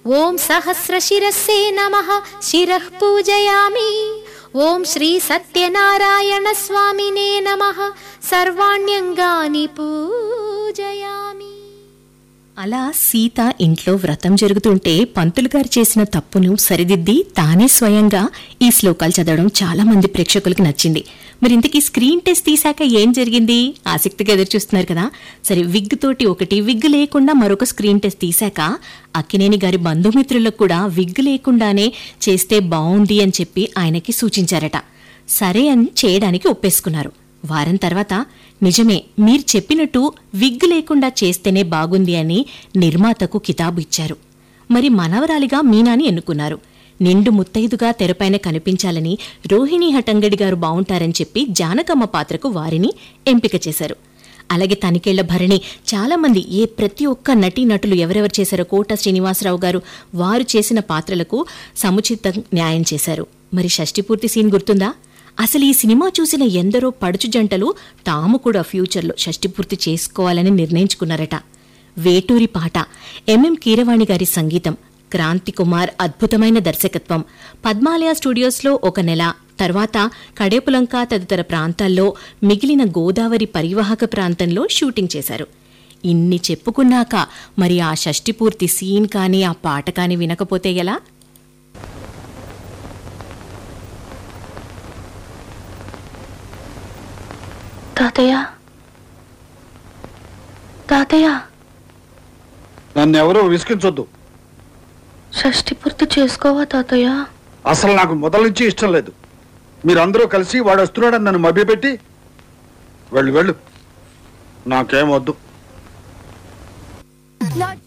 ఓం సహస్రశిరస్సే నమ శిరః పూజయామి ఓం శ్రీ సత్యనారాయణ స్వామినే నమ సర్వాణ్యంగాని పూజయామి అలా సీత ఇంట్లో వ్రతం జరుగుతుంటే పంతులు గారు చేసిన తప్పును సరిదిద్ది తానే స్వయంగా ఈ శ్లోకాలు చదవడం చాలా మంది ప్రేక్షకులకు నచ్చింది మరి ఇంతకీ స్క్రీన్ టెస్ట్ తీశాక ఏం జరిగింది ఆసక్తిగా ఎదురు చూస్తున్నారు కదా సరే విగ్ తోటి ఒకటి విగ్ లేకుండా మరొక స్క్రీన్ టెస్ట్ తీశాక అక్కినేని గారి బంధుమిత్రులకు కూడా విగ్ లేకుండానే చేస్తే బావుంది అని చెప్పి ఆయనకి సూచించారట సరే అని చేయడానికి ఒప్పేసుకున్నారు వారం తర్వాత నిజమే మీరు చెప్పినట్టు విగ్ లేకుండా చేస్తేనే బాగుంది అని నిర్మాతకు కితాబు ఇచ్చారు మరి మనవరాలిగా మీనాని ఎన్నుకున్నారు నిండు ముత్తైదుగా తెరపైన కనిపించాలని రోహిణి హటంగడి గారు బావుంటారని చెప్పి జానకమ్మ పాత్రకు వారిని ఎంపిక చేశారు అలాగే తనికేళ్ల భరణి చాలా మంది ఏ ప్రతి ఒక్క నటీనటులు ఎవరెవరు చేశారో కోట శ్రీనివాసరావు గారు వారు చేసిన పాత్రలకు సముచిత న్యాయం చేశారు మరి షష్టిపూర్తి సీన్ గుర్తుందా అసలు ఈ సినిమా చూసిన ఎందరో పడుచు జంటలు తాము కూడా ఫ్యూచర్లో షష్టిపూర్తి చేసుకోవాలని నిర్ణయించుకున్నారట వేటూరి పాట ఎంఎం కీరవాణి గారి సంగీతం క్రాంతి కుమార్ అద్భుతమైన దర్శకత్వం పద్మాలయ స్టూడియోస్లో ఒక నెల తర్వాత కడేపులంక తదితర ప్రాంతాల్లో మిగిలిన గోదావరి పరివాహక ప్రాంతంలో షూటింగ్ చేశారు ఇన్ని చెప్పుకున్నాక మరి ఆ షష్టిపూర్తి సీన్ కానీ ఆ పాట కానీ వినకపోతే ఎలా తాతయ్య తాతయ్య నన్ను ఎవరూ విసిగించొద్దు షష్టి పూర్తి చేసుకోవా తాతయ్య అసలు నాకు మొదల నుంచి ఇష్టం లేదు మీరందరూ కలిసి వాడు వస్తున్నాడని నన్ను మభ్యపెట్టి వెళ్ళు వెళ్ళు నాకేం వద్దు Lord